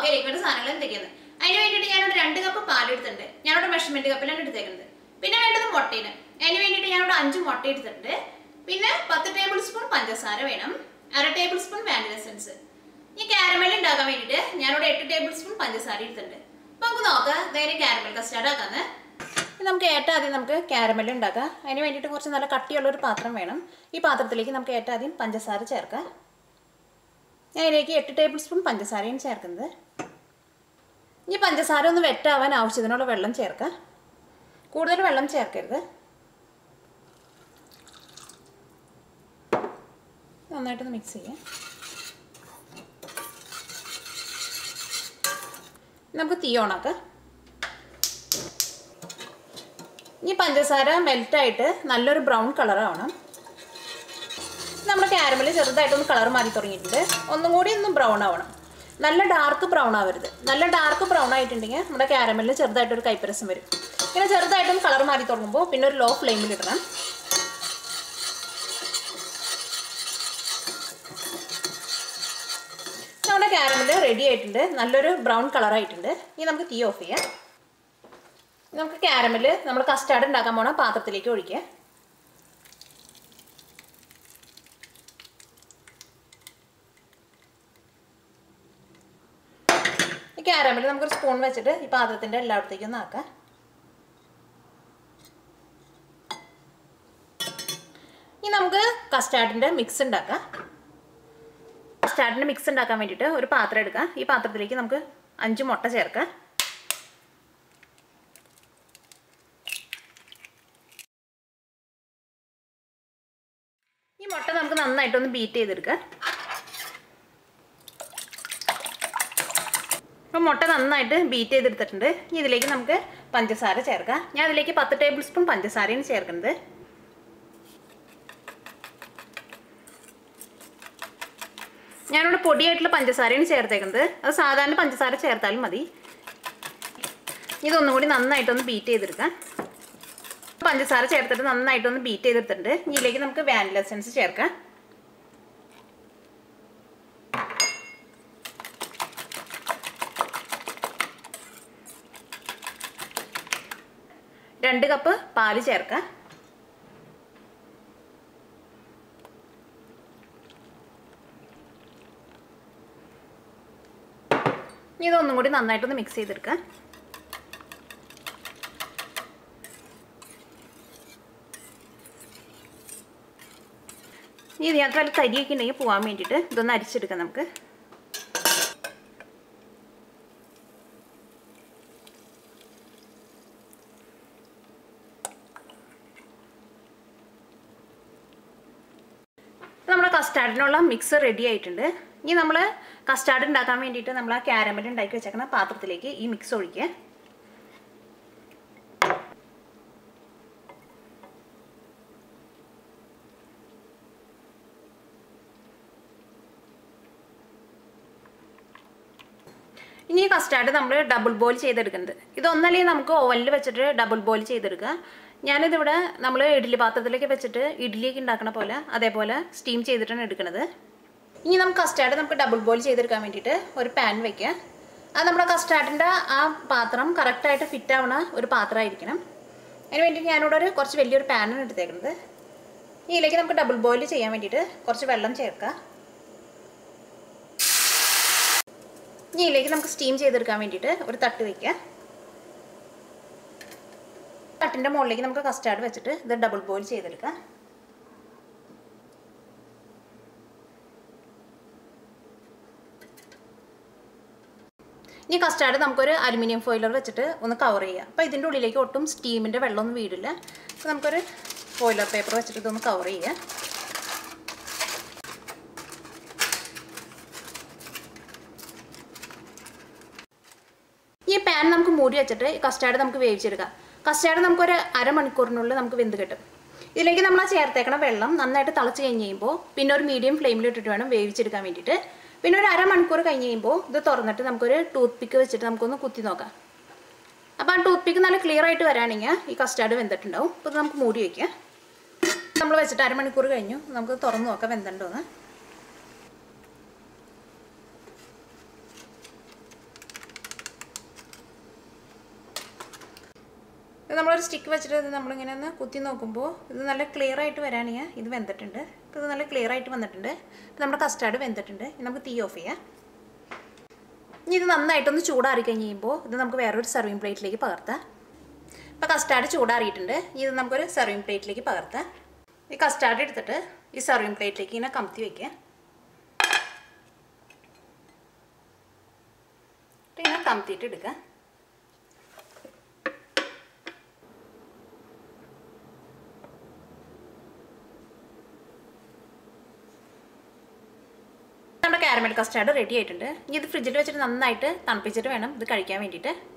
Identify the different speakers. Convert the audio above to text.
Speaker 1: നോക്കിയാലേക്ക് വേണ്ട സാധനങ്ങൾ എന്തൊക്കെയാണ് അതിന് വേണ്ടിയിട്ട് ഞാനിവിടെ രണ്ട് കപ്പ് പാൽ എടുത്തിട്ടുണ്ട് ഞാനിവിടെ മെഷർമെന്റ് കപ്പിലാണ് എടുത്തേക്കുന്നത് പിന്നെ വേണ്ടത് മുട്ടയാണ് അതിന് വേണ്ടിയിട്ട് ഞാനിവിടെ അഞ്ച് മുട്ട എടുത്തിട്ടുണ്ട് പിന്നെ പത്ത് ടേബിൾ സ്പൂൺ പഞ്ചസാര വേണം അര ടേബിൾ സ്പൂൺ വാനില എസൻസ് ഈ കാരമൽ ഉണ്ടാക്കാൻ വേണ്ടിയിട്ട് ഞാനിവിടെ എട്ട് ടേബിൾ സ്പൂൺ പഞ്ചസാര എടുത്തിട്ടുണ്ട് അപ്പൊ നമുക്ക് നോക്കാം നേരെ കാരമൽ കസ്റ്റാർഡ് ആക്കാന്ന് ഇനി നമുക്ക് ഏറ്റവും ആദ്യം നമുക്ക് കാരമൽ ഉണ്ടാക്കാം അതിന് വേണ്ടിയിട്ട് കുറച്ച് നല്ല കട്ടിയുള്ള ഒരു പാത്രം വേണം ഈ പാത്രത്തിലേക്ക് നമുക്ക് ഏറ്റവും ആദ്യം പഞ്ചസാര ചേർക്കാം ഞാൻ ഇതിലേക്ക് എട്ട് ടേബിൾ സ്പൂൺ പഞ്ചസാരയും ചേർക്കുന്നത് ഇനി പഞ്ചസാര ഒന്ന് വെറ്റാവാൻ ആവശ്യത്തിനുള്ള വെള്ളം ചേർക്കാം കൂടുതൽ വെള്ളം ചേർക്കരുത് നന്നായിട്ടൊന്ന് മിക്സ് ചെയ്യാം നമുക്ക് തീ ഓണാക്കാം ഇനി പഞ്ചസാര മെൽറ്റായിട്ട് നല്ലൊരു ബ്രൗൺ കളറാവണം നമ്മുടെ കാരമൽ ചെറുതായിട്ടൊന്ന് കളർ മാറി തുടങ്ങിയിട്ടുണ്ട് ഒന്നും കൂടി ഒന്ന് ബ്രൗൺ ആവണം നല്ല ഡാർക്ക് ബ്രൗൺ ആവരുത് നല്ല ഡാർക്ക് ബ്രൗൺ ആയിട്ടുണ്ടെങ്കിൽ നമ്മുടെ കാരമലിന് ചെറുതായിട്ടൊരു കൈപ്പരസം വരും ഇങ്ങനെ ചെറുതായിട്ടൊന്ന് കളർ മാറി തുടങ്ങുമ്പോൾ പിന്നെ ഒരു ലോ ഫ്ലെയിമിൽ ഇടണം നമ്മുടെ കാരമൽ റെഡി ആയിട്ടുണ്ട് നല്ലൊരു ബ്രൗൺ കളർ ആയിട്ടുണ്ട് ഇനി നമുക്ക് തീ ഓഫ് ചെയ്യാം നമുക്ക് കാരമൽ നമ്മൾ കസ്റ്റാർഡ് ഉണ്ടാക്കാൻ പോണ പാത്രത്തിലേക്ക് ഒഴിക്കുക ഈ കാരമൽ നമുക്കൊരു സ്പൂൺ വെച്ചിട്ട് ഈ പാത്രത്തിൻ്റെ എല്ലായിടത്തേക്കും ഒന്ന് ആക്കാം ഇനി നമുക്ക് കസ്റ്റാർഡിൻ്റെ മിക്സ് ഉണ്ടാക്കാം കസ്റ്റാർഡിൻ്റെ മിക്സ് ഉണ്ടാക്കാൻ വേണ്ടിയിട്ട് ഒരു പാത്രം എടുക്കാം ഈ പാത്രത്തിലേക്ക് നമുക്ക് അഞ്ച് മുട്ട ചേർക്കാം ഈ മുട്ട നമുക്ക് നന്നായിട്ടൊന്ന് ബീറ്റ് ചെയ്തെടുക്കാം അപ്പോൾ മുട്ട നന്നായിട്ട് ബീറ്റ് ചെയ്തെടുത്തിട്ടുണ്ട് ഇനി ഇതിലേക്ക് നമുക്ക് പഞ്ചസാര ചേർക്കാം ഞാൻ അതിലേക്ക് പത്ത് ടേബിൾ സ്പൂൺ പഞ്ചസാരയാണ് ചേർക്കുന്നത് ഞാനിവിടെ പൊടിയായിട്ടുള്ള പഞ്ചസാരയാണ് ചേർത്തേക്കുന്നത് അത് സാധാരണ പഞ്ചസാര ചേർത്താലും മതി ഇതൊന്നും കൂടി നന്നായിട്ടൊന്ന് ബീറ്റ് ചെയ്തെടുക്കാം പഞ്ചസാര ചേർത്തിട്ട് നന്നായിട്ടൊന്ന് ബീറ്റ് ചെയ്തെടുത്തിട്ടുണ്ട് ഇതിലേക്ക് നമുക്ക് വാനില എസൻസ് ചേർക്കാം രണ്ട് കപ്പ് പാല് ചേർക്കാം ഇനി ഇതൊന്നും കൂടി നന്നായിട്ടൊന്ന് മിക്സ് ചെയ്തെടുക്കാം ഇനി ഇതിനകത്ത് വല്ല തരിയൊക്കെ ഉണ്ടെങ്കിൽ പോകാൻ വേണ്ടിയിട്ട് ഇതൊന്ന് അരിച്ചെടുക്കാം നമുക്ക് നമ്മുടെ കസ്റ്റാർഡിനുള്ള മിക്സ് റെഡി ആയിട്ടുണ്ട് ഇനി നമ്മൾ കസ്റ്റാർഡ് ഉണ്ടാക്കാൻ വേണ്ടിയിട്ട് നമ്മൾ ആ ക്യാരമൽ ഉണ്ടാക്കി വെച്ചേക്കുന്ന പാത്രത്തിലേക്ക് ഈ മിക്സ് ഒഴിക്കുക ഇനി ഈ കസ്റ്റാർഡ് നമ്മൾ ഡബിൾ ബോയിൽ ചെയ്തെടുക്കുന്നത് ഇതൊന്നല്ലെങ്കിൽ നമുക്ക് ഓവനിൽ വെച്ചിട്ട് ഡബിൾ ബോയിൽ ചെയ്തെടുക്കുക ഞാനിതിവിടെ നമ്മൾ ഇഡ്ഡലി പാത്രത്തിലേക്ക് വെച്ചിട്ട് ഇഡ്ഡലിയൊക്കെ ഉണ്ടാക്കണ പോലെ അതേപോലെ സ്റ്റീം ചെയ്തിട്ടാണ് എടുക്കുന്നത് ഇനി നമുക്ക് കസ്റ്റാർഡ് നമുക്ക് ഡബിൾ ബോയിൽ ചെയ്തെടുക്കാൻ വേണ്ടിയിട്ട് ഒരു പാൻ വെക്കുക അത് നമ്മുടെ കസ്റ്റാർഡിൻ്റെ ആ പാത്രം കറക്റ്റായിട്ട് ഫിറ്റ് ആവണ ഒരു പാത്രമായിരിക്കണം അതിന് വേണ്ടിയിട്ട് ഞാനിവിടെ ഒരു കുറച്ച് വലിയൊരു പാനാണ് എടുത്തേക്കുന്നത് ഇതിലേക്ക് നമുക്ക് ഡബിൾ ബോയിൽ ചെയ്യാൻ വേണ്ടിയിട്ട് കുറച്ച് വെള്ളം ചേർക്കാം ഇനി ഇതിലേക്ക് നമുക്ക് സ്റ്റീം ചെയ്തെടുക്കാൻ വേണ്ടിയിട്ട് ഒരു തട്ട് വയ്ക്കുക തട്ടിൻ്റെ മുകളിലേക്ക് നമുക്ക് കസ്റ്റാർഡ് വെച്ചിട്ട് ഇത് ഡബിൾ ബോയിൽ ചെയ്തെടുക്കാം ഇനി കസ്റ്റാർഡ് നമുക്കൊരു അലുമിനിയം ഫോയിലർ വെച്ചിട്ട് ഒന്ന് കവർ ചെയ്യാം അപ്പോൾ ഇതിൻ്റെ ഉള്ളിലേക്ക് ഒട്ടും സ്റ്റീമിൻ്റെ വെള്ളമൊന്നും വീടില്ല അപ്പോൾ നമുക്കൊരു ഫോയിലർ പേപ്പർ വെച്ചിട്ട് ഇതൊന്ന് കവർ ചെയ്യാം ഈ പാൻ നമുക്ക് മൂടി വെച്ചിട്ട് ഈ കസ്റ്റാർഡ് നമുക്ക് വേവിച്ചെടുക്കാം കസ്റ്റാർഡ് നമുക്കൊരു അരമണിക്കൂറിനുള്ളിൽ നമുക്ക് വെന്ത് കിട്ടും ഇതിലേക്ക് നമ്മൾ ആ ചേർത്തേക്കണ വെള്ളം നന്നായിട്ട് തിളച്ച് കഴിഞ്ഞ് കഴിയുമ്പോൾ പിന്നെ ഒരു മീഡിയം ഫ്ലെയിമിൽ ഇട്ടിട്ട് വേണം വേവിച്ചെടുക്കാൻ വേണ്ടിയിട്ട് പിന്നെ ഒരു അരമണിക്കൂർ കഴിഞ്ഞ് കഴിയുമ്പോൾ ഇത് തുറന്നിട്ട് നമുക്കൊരു ടൂത്ത് പിക്ക് വെച്ചിട്ട് നമുക്കൊന്ന് കുത്തി നോക്കാം അപ്പോൾ ആ ടൂത്ത് പിക്ക് നല്ല ക്ലിയർ ആയിട്ട് വരാണെങ്കിൽ ഈ കസ്റ്റാർഡ് വെന്തിട്ടുണ്ടാവും അപ്പോൾ ഇത് നമുക്ക് മൂടി വയ്ക്കാം നമ്മൾ വെച്ചിട്ട് അരമണിക്കൂർ കഴിഞ്ഞു നമുക്ക് തുറന്ന് നോക്കാം വെന്തുണ്ടോന്ന് ഇപ്പോൾ നമ്മളൊരു സ്റ്റിക്ക് വെച്ചിട്ട് ഇത് നമ്മളിങ്ങനെ ഒന്ന് കുത്തി നോക്കുമ്പോൾ ഇത് നല്ല ക്ലിയർ ആയിട്ട് വരാണെങ്കിൽ ഇത് വെന്തിട്ടുണ്ട് ഇപ്പോൾ ഇത് നല്ല ക്ലിയർ ആയിട്ട് വന്നിട്ടുണ്ട് ഇപ്പോൾ നമ്മുടെ കസ്റ്റാർഡ് വെന്തിട്ടുണ്ട് ഇനി നമുക്ക് തീ ഓഫ് ചെയ്യാം ഇനി ഇത് നന്നായിട്ടൊന്ന് ചൂടാറി കഴിഞ്ഞ് കഴിയുമ്പോൾ ഇത് നമുക്ക് വേറൊരു സർവിങ് പ്ലേറ്റിലേക്ക് പകർത്താം ഇപ്പോൾ കസ്റ്റാർഡ് ചൂടാറിയിട്ടുണ്ട് ഇത് നമുക്കൊരു സർവിങ് പ്ലേറ്റിലേക്ക് പകർത്താം ഈ കസ്റ്റാർഡ് എടുത്തിട്ട് ഈ സർവിങ് പ്ലേറ്റിലേക്ക് ഇങ്ങനെ കമത്തി വയ്ക്കുക ഇങ്ങനെ കമത്തിയിട്ട് എടുക്കുക നമ്മുടെ കാരമൽ കസ്റ്റാർഡ് റെഡി ആയിട്ടുണ്ട് ഇനി ഇത് ഫ്രിഡ്ജിൽ വെച്ചിട്ട് നന്നായിട്ട് തണുപ്പിച്ചിട്ട് വേണം ഇത് കഴിക്കാൻ വേണ്ടിയിട്ട്